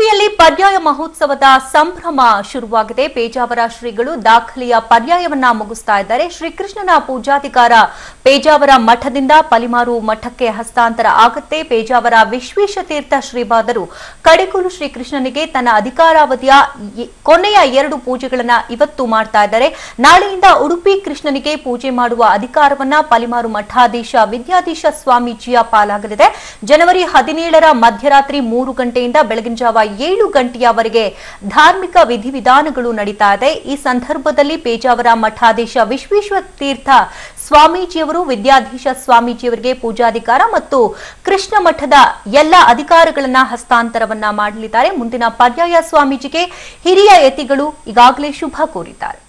ಉಡುಪಿಯಲ್ಲಿ ಪರ್ಯಾಯ ಮಹೋತ್ಸವದ ಸಂಭ್ರಮ ಶುರುವಾಗಿದೆ ಪೇಜಾವರ ಶ್ರೀಗಳು ದಾಖಲೆಯ ಪರ್ಯಾಯವನ್ನ ಮುಗಿಸ್ತಾ ಇದ್ದಾರೆ ಶ್ರೀಕೃಷ್ಣನ ಪೂಜಾಧಿಕಾರ ಪೇಜಾವರ ಮಠದಿಂದ ಪಲಿಮಾರು ಮಠಕ್ಕೆ ಹಸ್ತಾಂತರ ಆಗುತ್ತೆ ಪೇಜಾವರ ವಿಶ್ವೇಶತೀರ್ಥ ಶ್ರೀಪಾದರು ಕಡೆಕೂಲು ಶ್ರೀಕೃಷ್ಣನಿಗೆ ತನ್ನ ಅಧಿಕಾರಾವಧಿಯ ಎ- ಕೊನೆಯ ಎರಡು ಪೂಜೆಗಳನ್ನ ಇವತ್ತು ಮಾಡ್ತಾ ಇದ್ದಾರೆ ನಾಳೆಯಿಂದ ಉಡುಪಿ ಕೃಷ್ಣನಿಗೆ ಪೂಜೆ ಮಾಡುವ ಅಧಿಕಾರವನ್ನ ಪಲಿಮಾರು ಮಠಾಧೀಶ ವಿದ್ಯಾಧೀಶ ಸ್ವಾಮೀಜಿಯ ಪಾಲಾಗಲಿದೆ ಜನವರಿ ಹದಿನೇಳರ ಮಧ್ಯರಾತ್ರಿ ಮೂರು ಗಂಟೆಯಿಂದ ಬೆಳಗಿನ ಜಾವ ಏಳು ಗಂಟೆಯವರೆಗೆ ಧಾರ್ಮಿಕ ವಿಧಿವಿಧಾನಗಳು ನಡೀತಾ ಇದೆ ಈ ಸಂದರ್ಭದಲ್ಲಿ ಪೇಜಾವರ ಮಠಾಧೀಶ ವಿಶ್ವೇಶ್ವರ ತೀರ್ಥ ಸ್ವಾಮೀಜಿಯವರು ವಿದ್ಯಾಧೀಶ ಸ್ವಾಮೀಜಿಯವರಿಗೆ ಪೂಜಾಧಿಕಾರ ಮತ್ತು ಕೃಷ್ಣ ಮಠದ ಎಲ್ಲ ಅಧಿಕಾರಗಳನ್ನ ಹಸ್ತಾಂತರವನ್ನ ಮಾಡಲಿದ್ದಾರೆ ಮುಂದಿನ ಪರ್ಯಾಯ ಸ್ವಾಮೀಜಿಗೆ ಹಿರಿಯ ಯತಿಗಳು ಈಗಾಗಲೇ ಶುಭ ಕೋರಿದ್ದಾರೆ